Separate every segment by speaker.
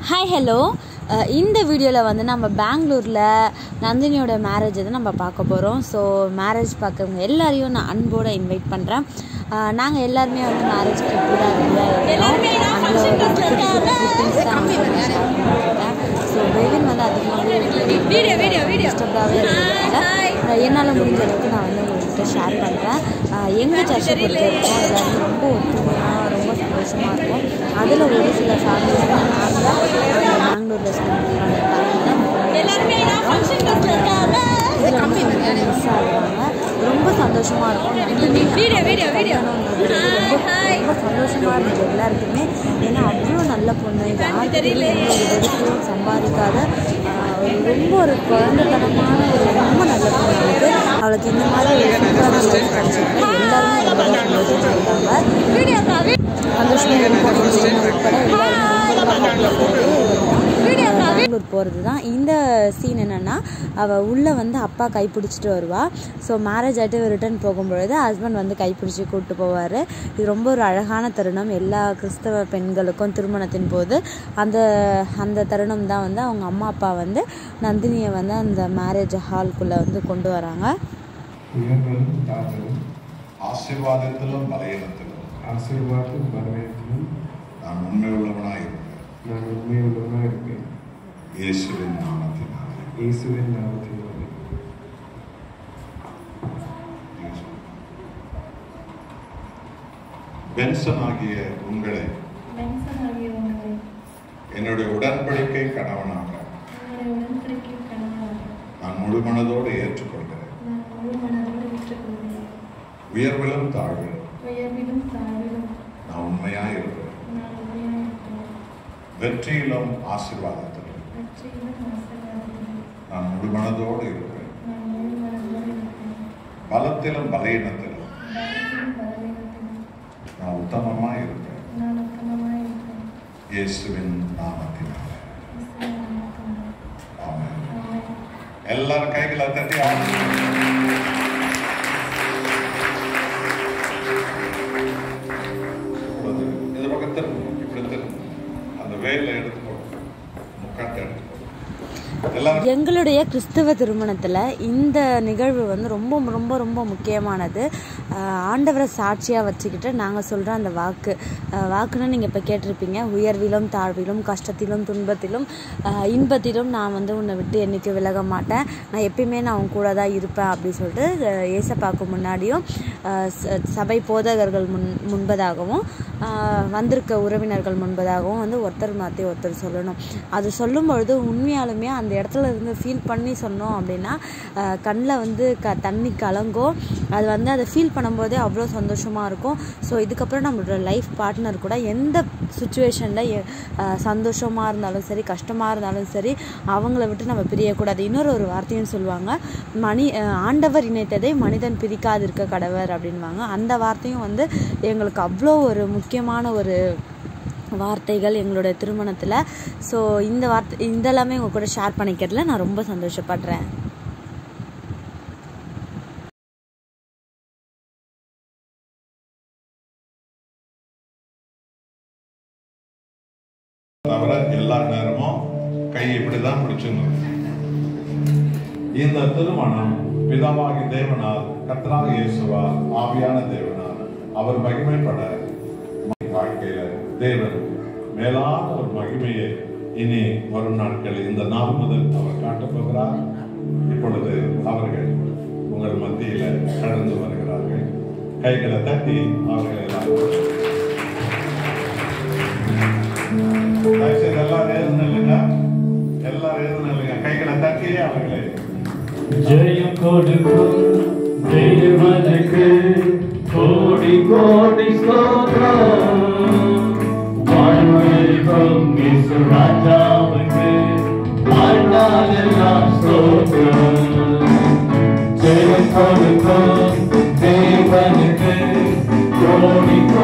Speaker 1: Hi hello இந்த வீடியோவில் வந்து நம்ம பெங்களூரில் நந்தினியோட மேரேஜ் தான் நம்ம பார்க்க போகிறோம் ஸோ மேரேஜ் பார்க்குறவங்க எல்லாரையும் நான் அன்போடு இன்வைட் பண்ணுறேன் நாங்கள் எல்லாருமே வந்து மேரேஜ்க்கு இப்படி தான் ரெடியாக இருந்தோம் அந்த ஒரு குட்டி குட்டி clippings தான் வந்து நான் share பண்ணியிருக்கேன் ஸோ வெயில் வந்து அதிகமாகவே டிஸ்டர்ப்டாகவே இருக்கிறதுனால என்னால் முடிஞ்ச அளவுக்கு நான் வந்து உங்கள்கிட்ட ஷேர் பண்ணுறேன் எங்கள் சர்ச்சை பொறுத்த வரைக்கும் எல்லாருமே ரொம்ப ஒற்றுமையாக ரொம்ப சந்தோஷமாக இருக்கும் அதில் ஒரு சில ஃபேமிலிஸ் பெங்களூரில் ஸ்பெண்ட் இதில் வந்து கொஞ்சம் மிஸ் ஆகுவாங்க ரொம்ப சந்தோஷமாக இருக்கும் ரொம்ப சந்தோஷமாக இருந்தது எல்லாருக்குமே ஏன்னா அவ்வளோ நல்ல பொண்ணு யாருக்கும் எந்த ஒரு வெறுப்பும் சம்பாதிக்காத ஆஹ், ஒரு ரொம்ப ஒரு குழந்தைத்தனமான ஒரு ரொம்ப நல்ல பொண்ணு அவளுக்கு அவளுக்கு இந்த மாதிரி ஒரு சூப்பரான லைஃப் கிடச்சிருக்கு எல்லாருமே ரொம்ப சந்தோஷமாக இருக்காங்க சந்தோஷமாக இருக்கும் உட்பட எல்லாருமே ரொம்ப ரொம்ப ஹாப்பியாக பெங்களூர் போகிறது தான் இந்த சீன் என்னென்னா அவள் உள்ளே வந்து அப்பா கைப்பிடிச்சிட்டு வருவா ஸோ மேரேஜ் ஆகிட்டு ரிட்டர்ன் போகும்பொழுது ஹஸ்பண்ட் வந்து கைப்பிடிச்சி கூப்பிட்டு போவார் இது ரொம்ப ஒரு அழகான தருணம் எல்லா கிறிஸ்தவ பெண்களுக்கும் திருமணத்தின் போது அந்த அந்த தருணம் தான் வந்து அவங்க அம்மா அப்பா வந்து நந்தினியை வந்து அந்த மேரேஜ் ஹால்குள்ளே வந்து கொண்டு வராங்க
Speaker 2: உயர்வதும் தாழ்வதும்
Speaker 3: ஆசீர்வாதத்திலும் பலகீனத்திலும்
Speaker 2: ஆசீர்வாதம் பலவீனத்திலும்
Speaker 3: நான் உண்மை உள்ளவனாய் இருப்பேன்
Speaker 2: நான் உண்மையுள்ளவனாக இருப்பேன்
Speaker 3: இயேசுவின் நாமத்தினாலே
Speaker 2: இயேசுவின் நாமத்தினாலே
Speaker 3: பென்சன் ஆகிய உங்களை
Speaker 4: பென்சனாகிய உங்களை
Speaker 3: என்னுடைய உடன்படிக்கை கணவனாக
Speaker 4: உங்களுடைய உடன்படிக்கை கணவனாக
Speaker 3: நான் முழு மனதோடு ஏற்றுக்கொள்கிறேன்
Speaker 4: நான் முழு மனதோடு ஏற்றுக்கொள்கிறேன்
Speaker 3: உயர்விலும் தாழ்விலும்
Speaker 4: உயர்விலும் தாழ்விலும்
Speaker 3: நான் உண்மையாய் இருப்பேன்
Speaker 4: நான் உண்மையாக இருக்கிறேன்
Speaker 3: வெற்றியிலும் ஆசீர்வாதத்திலும்
Speaker 4: வெற்றியிலும் ஆசீர்வாதத்திலும்
Speaker 3: நான் முழு மனதோடு இருப்பேன்
Speaker 4: நான் முழு மனதோடு இருப்பேன்
Speaker 3: பலத்திலும் பலகீனத்திலும்
Speaker 4: பலத்திலும் பலவீனத்திலும்
Speaker 3: நான் உத்தமமாய் இருப்பேன்
Speaker 4: நான் உத்தமமாக இருப்பேன்
Speaker 3: இயேசுவின் நாமத்தினாலே
Speaker 4: இயேசுவின் நாமத்தினாலே.
Speaker 3: ஆமென்
Speaker 4: ஆமென்.
Speaker 3: எல்லாரும் கைகளை தட்டி ஆமென். இப்பொழுது இந்த பக்கம் திரும்பணும் இப்படி திரும்பணும் அந்த வேலை எடுத்து போட்டு முக்காட்டை எடுத்து போட்டு எல்லாரும்
Speaker 1: எங்களுடைய கிறிஸ்தவ திருமணத்தில் இந்த நிகழ்வு வந்து ரொம்ப ரொம்ப ரொம்ப முக்கியமானது ஆஹ் ஆண்டவரை சாட்சியாக வச்சுக்கிட்டு நாங்கள் சொல்கிற அந்த வாக்கு ஆஹ் வாக்குன்னு நீங்கள் இப்போ கேட்டிருப்பீங்க உயர்விலும் தாழ்விலும் கஷ்டத்திலும் துன்பத்திலும் ஆஹ் இன்பத்திலும் நான் வந்து உன்னை விட்டு என்னைக்கு விலக மாட்டேன் நான் எப்பயுமே நான் உன் கூட தான் இருப்பேன் அப்படின்னு சொல்லிட்டு ஆஹ் ஏசப்பாக்கு முன்னாடியும் ஆஹ் ச- சபை போதகர்கள் முன் முன்பதாகவும் ஆஹ் வந்திருக்க உறவினர்கள் முன்பதாகவும் வந்து ஒருத்தர் மாற்றி ஒருத்தர் சொல்லணும் அது சொல்லும் பொழுது உண்மையாலுமே அந்த இடத்துல இருந்து ஃபீல் பண்ணி சொன்னோம் அப்படின்னா கண்ணில் வந்து க தண்ணி கலங்கும் அது வந்து அதை ஃபீல் பண்ணும்போதே அவ்வளோ சந்தோஷமாக இருக்கும் ஸோ இதுக்கப்புறம் நம்மளோட லைஃப் பார்ட்னர் கூட எந்த சுச்சுவேஷனில் சந்தோஷமாக இருந்தாலும் சரி கஷ்டமாக இருந்தாலும் சரி அவங்கள விட்டு நம்ம பிரியக்கூடாது இன்னொரு ஒரு வார்த்தையும் சொல்லுவாங்க மணி அஹ், ஆண்டவர் இணைத்ததை மனிதன் பிரிக்காது இருக்க கடவர் அப்படின்வாங்க அந்த வார்த்தையும் வந்து எங்களுக்கு அவ்வளோ ஒரு முக்கியமான ஒரு வார்த்தைகள் எங்களுடைய திருமணத்தில் ஸோ இந்த வார்த்தை இதெல்லாமே உங்கள் கூட ஷேர் பண்ணிக்கிறதுல நான் ரொம்ப சந்தோஷப்படுறேன்
Speaker 3: தவிர எல்லா நேரமும் கை இப்படிதான் பிடிச்சிடணும் இந்த திருமணம் பிதாவாகி தேவனால் கர்த்தராக இயேசுவால் ஆவியான தேவனால் அவர் மகிமைப்பட வாழ்க்கையில தேவன் மேலான ஒரு மகிமையை இனி வரும் நாட்களில் இந்த நாள் முதல் அவர் காட்டப் போகிறார் இப்பொழுது அவர்கள் உங்கள் மத்தியில கடந்து வருகிறார்கள் கைகளை தட்டி அவர்களை எல்லாம் தயவுசெய்து எல்லாரும் எழுந்து நில்லுங்க எல்லாரும் எழுந்து நில்லுங்க கைகளை தட்டி அவர்களை
Speaker 5: ஜெயம் கொடுக்கும் தேவனுக்கு கோடி கோடி ஸ்தோத்திரம் வாழ்வெல்கம் இயேசு ராஜாவுக்கு வாழ்நாளெல்லாம் ஸ்தோத்திரம் ஜெயம் கொடுக்கும் தேவனுக்கு கோடி கோடி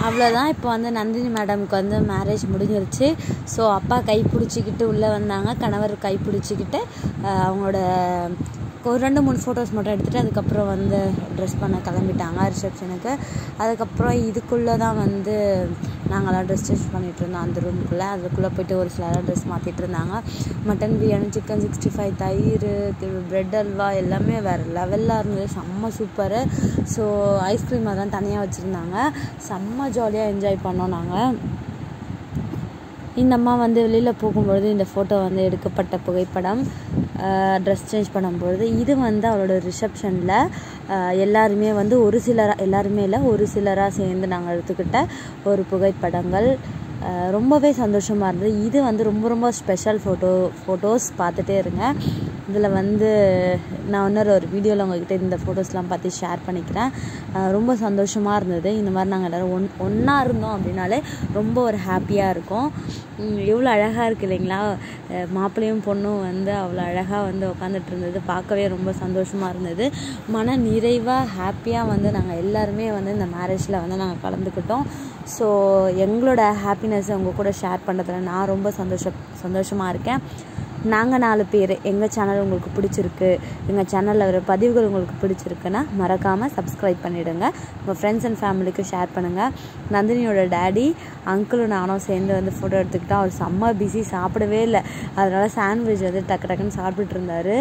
Speaker 1: அவ்வளோதான் இப்போ வந்து நந்தினி மேடம்க்கு வந்து மேரேஜ் முடிஞ்சிருச்சு ஸோ அப்பா கை பிடிச்சிக்கிட்டு உள்ளே வந்தாங்க கணவர் கை பிடிச்சிக்கிட்டு அஹ், அவங்களோட ஒரு ரெண்டு மூணு ஃபோட்டோஸ் மட்டும் எடுத்துகிட்டு அதுக்கப்புறம் வந்து ட்ரெஸ் பண்ண கிளம்பிட்டாங்க ரிசப்ஷனுக்கு அதுக்கப்புறம் இதுக்குள்ளே தான் வந்து நாங்களாம் ட்ரெஸ் சேஞ்ச் பண்ணிகிட்டு இருந்தோம் அந்த ரூமுக்குள்ளே அதுக்குள்ளே போயிட்டு ஒரு சிலராக ட்ரெஸ் மாற்றிட்டு இருந்தாங்க mutton biryani chicken sixty five தயிர் பிரெட் அல்வா எல்லாமே வேறு லெவலில் இருந்தது செம்ம சூப்பரு ஸோ ஐஸ்கிரீம் அதெல்லாம் தனியாக வச்சுருந்தாங்க செம்ம ஜாலியாக என்ஜாய் பண்ணோம் நாங்கள் இந்த அம்மா வந்து வெளியில் போகும்பொழுது இந்த ஃபோட்டோ வந்து எடுக்கப்பட்ட புகைப்படம் ட்ரெஸ் சேஞ்ச் பண்ணும்பொழுது இது வந்து அவளோட ரிசப்ஷனில் எல்லாருமே வந்து ஒரு சிலராக எல்லாருமே இல்லை ஒரு சிலராக சேர்ந்து நாங்கள் எடுத்துக்கிட்ட ஒரு புகைப்படங்கள் அஹ், ரொம்பவே சந்தோஷமாக இருந்தது இது வந்து ரொம்ப ரொம்ப ஸ்பெஷல் ஃபோட்டோ ஃபோட்டோஸ் பார்த்துட்டே இருங்க இதில் வந்து நான் இன்னொரு ஒரு வீடியோவில் உங்ககிட்ட இந்த ஃபோட்டோஸ்லாம் பார்த்து ஷேர் பண்ணிக்கிறேன் அஹ் ரொம்ப சந்தோஷமாக இருந்தது இந்த மாதிரி நாங்கள் எல்லோரும் ஒன் ஒன்றா இருந்தோம் அப்படின்னாலே ரொம்ப ஒரு ஹாப்பியாக இருக்கும் உம் எவ்வளோ அழகாக இருக்குது இல்லைங்களா அஹ் மாப்பிள்ளையும் பொண்ணும் வந்து அவ்வளோ அழகாக வந்து உட்காந்துட்டு இருந்தது பார்க்கவே ரொம்ப சந்தோஷமாக இருந்தது மன நிறைவாக ஹாப்பியாக வந்து நாங்கள் எல்லாருமே வந்து இந்த மேரேஜில் வந்து நாங்கள் கலந்துக்கிட்டோம் ஸோ எங்களோட ஹாப்பினஸ்ஸை உங்கள் கூட ஷேர் பண்ணுறதுல நான் ரொம்ப சந்தோஷ சந்தோஷமாக இருக்கேன் நாங்கள் நாலு பேர் எங்கள் சேனல் உங்களுக்கு பிடிச்சிருக்கு எங்கள் சேனலில் வர பதிவுகள் உங்களுக்கு பிடிச்சிருக்குன்னா மறக்காமல் சப்ஸ்கிரைப் பண்ணிவிடுங்க உங்கள் ஃப்ரெண்ட்ஸ் அண்ட் ஃபேமிலிக்கு ஷேர் பண்ணுங்கள் நந்தினியோட டேடி அங்கிளும் நானும் சேர்ந்து வந்து ஃபோட்டோ எடுத்துக்கிட்டோம் அவர் செம்ம பிஸி சாப்பிடவே இல்லை அதனால் சாண்ட்விச் வந்து டக்கு டக்குன்னு சாப்பிட்டுட்டு இருந்தார்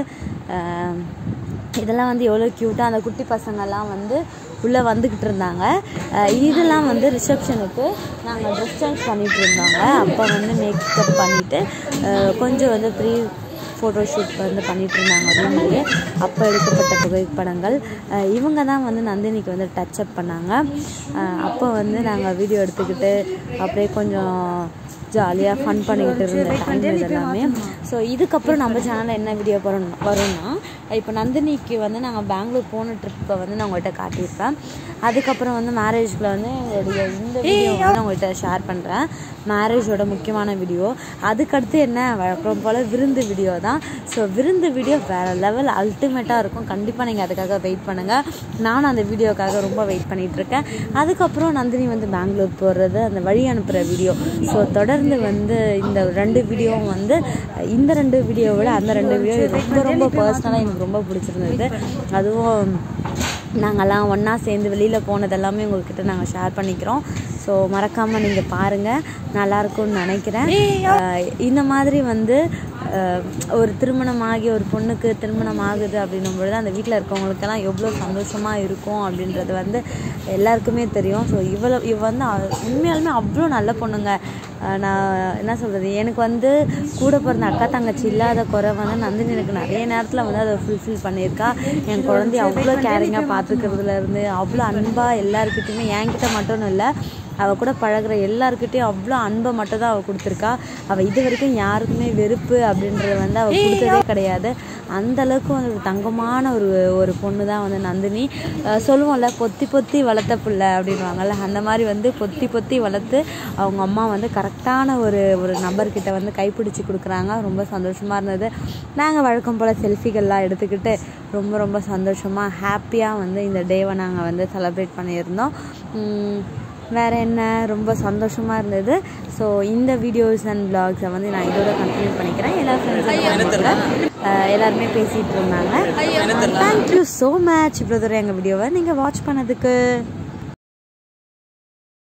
Speaker 1: ஆஹ் இதெல்லாம் வந்து எவ்வளோ க்யூட்டாக அந்த குட்டி பசங்கள்லாம் வந்து உள்ளே வந்துக்கிட்டு இருந்தாங்க அஹ் இதெல்லாம் வந்து ரிசப்ஷனுக்கு நாங்கள் ட்ரெஸ் சேஞ்ச் பண்ணிகிட்டு இருந்தாங்க அப்போ வந்து மேக்கப் பண்ணிவிட்டு கொஞ்சம் வந்து ப்ரீ ஃபோட்டோ ஷூட் வந்து பண்ணிட்டு இருந்தாங்க ரூம்லேயே அப்போ எடுக்கப்பட்ட புகைப்படங்கள் அஹ் இவங்க தான் வந்து நந்தினிக்கு வந்து டச் அப் பண்ணாங்க அஹ் அப்போ வந்து நாங்கள் வீடியோ எடுத்துக்கிட்டு அப்படியே கொஞ்சம் ஜாலியாக ஃபன் பண்ணிக்கிட்டு இருந்த டைம் இது எல்லாமே ஸோ இதுக்கப்புறம் நம்ம சேனலில் என்ன வீடியோ வரும் வரும்னா இப்போ நந்தினிக்கு வந்து நாங்கள் பெங்களூர் போன ட்ரிப்பை வந்து நான் உங்கள்கிட்ட காட்டியிருப்பேன் அதுக்கப்புறம் வந்து மேரேஜ்க்குள்ள வந்து எங்களுடைய இந்த வீடியோ வந்து உங்கள்கிட்ட ஷேர் பண்ணுறேன் மேரேஜோட முக்கியமான வீடியோ அதுக்கடுத்து என்ன வழக்கம் போல் விருந்து வீடியோ தான் ஸோ விருந்து வீடியோ வேறு லெவல் அல்டிமேட்டாக இருக்கும் கண்டிப்பாக நீங்கள் அதுக்காக வெயிட் பண்ணுங்கள் நானும் அந்த வீடியோக்காக ரொம்ப வெயிட் பண்ணிகிட்டு இருக்கேன் அதுக்கப்புறம் நந்தினி வந்து பெங்களூர் போடுறது அந்த வழி அனுப்புகிற வீடியோ ஸோ தொடர்ந்து வந்து இந்த ரெண்டு வீடியோவும் வந்து இந்த ரெண்டு வீடியோவை விட அந்த ரெண்டு வீடியோ ரொம்ப ரொம்ப பர்சனலாக எனக்கு ரொம்ப பிடிச்சிருந்தது அதுவும் நாங்கள்லாம் ஒன்றா சேர்ந்து வெளியில் போனது எல்லாமே உங்கள்கிட்ட நாங்கள் ஷேர் பண்ணிக்கிறோம் ஸோ மறக்காமல் நீங்கள் பாருங்கள் நல்லாயிருக்கும்னு நினைக்கிறேன் அஹ் இந்த மாதிரி வந்து அஹ் ஒரு திருமணம் ஆகி ஒரு பொண்ணுக்கு திருமணம் ஆகுது அப்படின்னும் பொழுது அந்த வீட்டில் இருக்கவங்களுக்கெல்லாம் எவ்வளோ சந்தோஷமாக இருக்கும் அப்படின்றது வந்து எல்லாருக்குமே தெரியும் ஸோ இவ்வளோ இவ வந்து அ- உண்மையாலுமே அவ்வளோ நல்ல பொண்ணுங்க அஹ் நான் என்ன சொல்கிறது எனக்கு வந்து கூட பிறந்த அக்கா தங்கச்சி இல்லாத குறை வந்து நந்தினி எனக்கு நிறைய நேரத்தில் வந்து அதை ஃபுல்ஃபில் பண்ணியிருக்கா என் குழந்தைய அவ்வளோ கேரிங்காக பார்த்துக்கிறதுல இருந்து அவ்வளோ அன்பாக எல்லாருக்கிட்டையுமே என்கிட்ட மட்டும் இல்லை அவள் கூட பழகுற எல்லாருக்கிட்டையும் அவ்வளோ அன்பை மட்டும் தான் அவள் கொடுத்துருக்கா அவள் இது வரைக்கும் யாருக்குமே வெறுப்பு அப்படின்றது வந்து அவள் கொடுத்ததே கிடையாது அந்த அளவுக்கு வந்து ஒரு தங்கமான ஒரு ஒரு பொண்ணு தான் வந்து நந்தினி அஹ் சொல்லுவோம்ல பொத்தி பொத்தி வளர்த்த பிள்ளை அப்படின்வாங்கல்ல அந்த மாதிரி வந்து பொத்தி பொத்தி வளர்த்து அவங்க அம்மா வந்து கரெக்டான ஒரு ஒரு நபர்கிட்ட வந்து கைப்பிடிச்சி கொடுக்குறாங்க ரொம்ப சந்தோஷமாக இருந்தது நாங்கள் வழக்கம் போல் செல்ஃபிகள்லாம் எடுத்துக்கிட்டு ரொம்ப ரொம்ப சந்தோஷமாக ஹாப்பியாக வந்து இந்த டேவை நாங்கள் வந்து செலிப்ரேட் பண்ணியிருந்தோம் உம், வேறு என்ன ரொம்ப சந்தோஷமாக இருந்தது ஸோ இந்த வீடியோஸ் அண்ட் பிளாக்ஸை வந்து நான் இதோட கண்டினியூ பண்ணிக்கிறேன் எல்லா ஃப்ரெண்ட்ஸும் எல்லாருமே பேசிகிட்டு இருந்தாங்க தேங்க்யூ ஸோ மச் பிரதர் எங்கள் வீடியோவை நீங்கள் வாட்ச் பண்ணதுக்கு